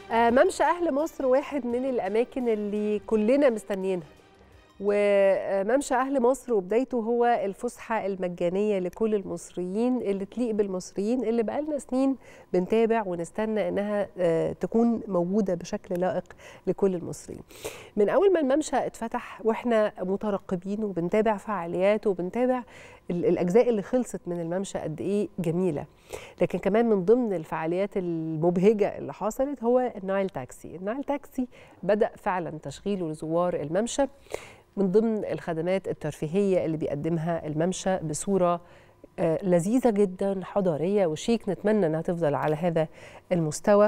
آه، ممشى أهل مصر واحد من الأماكن اللي كلنا مستنيينها وممشى أهل مصر وبدايته هو الفسحة المجانية لكل المصريين اللي تليق بالمصريين اللي بقالنا سنين بنتابع ونستنى إنها آه، تكون موجودة بشكل لائق لكل المصريين من أول ما الممشى اتفتح وإحنا مترقبين وبنتابع فعالياته وبنتابع ال- الأجزاء اللي خلصت من الممشى قد إيه جميلة لكن كمان من ضمن الفعاليات المبهجة اللي حصلت هو النايل تاكسي النايل تاكسي بدأ فعلا تشغيله لزوار الممشى من ضمن الخدمات الترفيهية اللي بيقدمها الممشى بصورة آه، لذيذة جدا حضارية وشيك نتمنى انها تفضل على هذا المستوى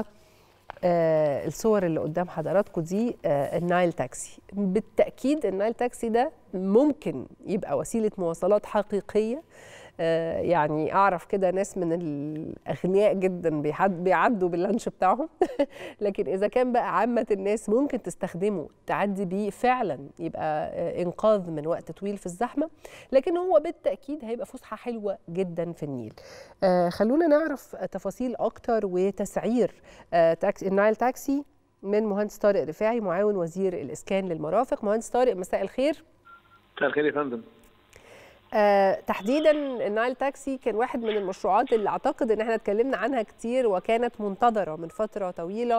آه، الصور اللي قدام حضراتكم دي آه، النايل تاكسي بالتأكيد النايل تاكسي ده ممكن يبقى وسيلة مواصلات حقيقية آه، يعني أعرف كده ناس من الأغنياء جدا بيحد- بيعدوا باللانش بتاعهم لكن إذا كان بقى عامة الناس ممكن تستخدمه تعدي بيه فعلا يبقى آه، إنقاذ من وقت طويل في الزحمة لكن هو بالتأكيد هيبقى فسحة حلوة جدا في النيل آه، خلونا نعرف تفاصيل أكتر وتسعير آه، تاكسي النايل تاكسي من مهندس طارق رفاعي معاون وزير الإسكان للمرافق مهندس طارق مساء الخير مساء الخير يا فندم آه، تحديدا النايل تاكسي كان واحد من المشروعات اللي اعتقد ان احنا اتكلمنا عنها كتير وكانت منتظره من فتره طويله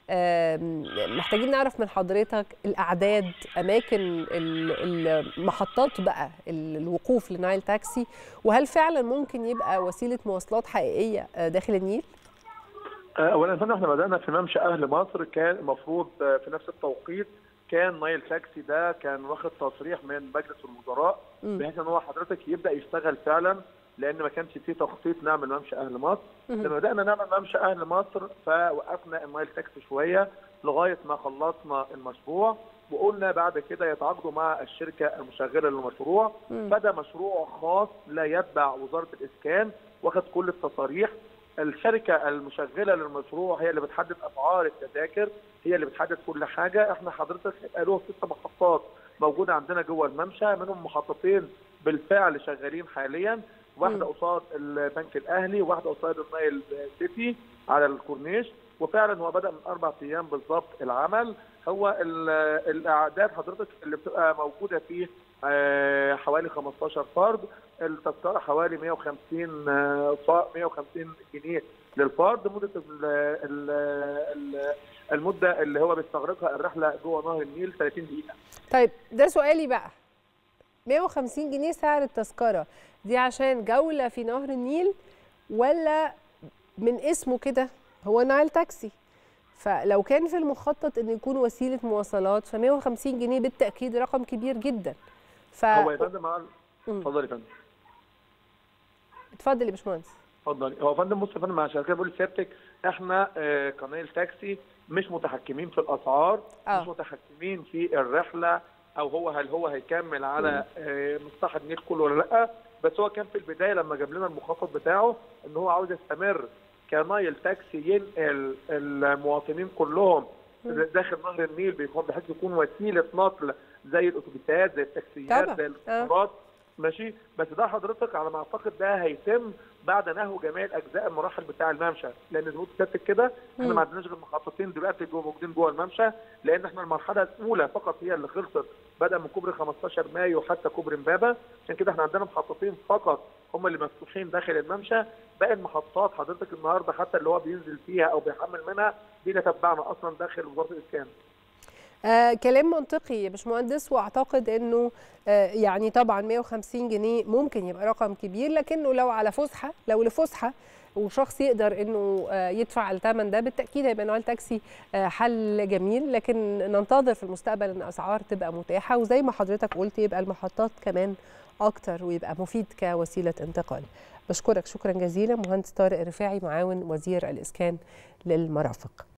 آم، محتاجين نعرف من حضرتك الاعداد اماكن ال- المحطات بقى ال- الوقوف لنايل تاكسي وهل فعلا ممكن يبقى وسيله مواصلات حقيقيه آه، داخل النيل؟ آه، اولا يا فندم احنا بدانا في ممشى اهل مصر كان المفروض آه، في نفس التوقيت كان نايل تاكسي ده كان واخد تصريح من مجلس الوزراء مم. بحيث ان هو حضرتك يبدا يشتغل فعلا لان ما كانش فيه تخطيط نعمل ممشى اهل مصر مهم. لما بدانا نعمل ممشى اهل مصر فوقفنا النايل تاكسي شويه لغايه ما خلصنا المشروع وقلنا بعد كده يتعاقدوا مع الشركه المشغله للمشروع مم. فده مشروع خاص لا يتبع وزاره الاسكان واخد كل التصاريح الشركه المشغله للمشروع هي اللي بتحدد اسعار التذاكر هي اللي بتحدد كل حاجه احنا حضرتك هيبقى له ست محطات موجوده عندنا جوه الممشى منهم محطتين بالفعل شغالين حاليا واحده مم. قصاد البنك الاهلي وواحده قصاد النايل سيتي على الكورنيش وفعلا هو بدا من اربع ايام بالظبط العمل هو ال- الاعداد حضرتك اللي بتبقى موجوده فيه آه، حوالي 15 فرد التذكره حوالي 150 آه، ف- 150 جنيه للفرد مده ال- ال- ال- المده اللي هو بيستغرقها الرحله جوه نهر النيل 30 دقيقه طيب ده سؤالي بقى 150 جنيه سعر التذكرة دي عشان جولة في نهر النيل ولا من اسمه كده هو نايل تاكسي فلو كان في المخطط انه يكون وسيلة مواصلات ف 150 جنيه بالتأكيد رقم كبير جدا ف هو يا فندم عن- مم. اتفضل يا فندم اتفضل يا باشمهندس اتفضل هو يا فندم بص يا فندم عشان كده بقول لسيادتك احنا آه، قناه تاكسي مش متحكمين في الاسعار آه. مش متحكمين في الرحله او هو هل هو هيكمل على آه، مصطلح النيل كله ولا لا بس هو كان في البدايه لما جاب لنا المخطط بتاعه ان هو عاوز يستمر كنايل تاكسي ينقل المواطنين كلهم مم. داخل نهر النيل بيكون بحيث يكون وسيله نقل زي الاتوبيسات زي التاكسيات طبعا. زي آه. القطارات ماشي بس ده حضرتك على ما اعتقد ده هيتم بعد نهو جميع الاجزاء المراحل بتاع الممشى لان زي ما قلت لسيادتك كده احنا مم. ما عندناش غير محطتين دلوقتي جوه موجودين جوه الممشى لان احنا المرحله الاولى فقط هي اللي خلصت بدا من كوبري 15 مايو حتى كوبري امبابه عشان كده احنا عندنا محطتين فقط هم اللي مفتوحين داخل الممشى باقي المحطات حضرتك النهارده حتى اللي هو بينزل فيها او بيحمل منها دي تبعنا اصلا داخل وزاره الاسكان آه كلام منطقي يا باشمهندس واعتقد انه آه يعني طبعا 150 جنيه ممكن يبقى رقم كبير لكنه لو على فسحه لو لفسحه وشخص يقدر انه آه يدفع الثمن ده بالتاكيد هيبقى نوع التاكسي آه حل جميل لكن ننتظر في المستقبل ان اسعار تبقى متاحه وزي ما حضرتك قلت يبقى المحطات كمان اكتر ويبقى مفيد كوسيله انتقال بشكرك شكرا جزيلا مهندس طارق رفاعي معاون وزير الاسكان للمرافق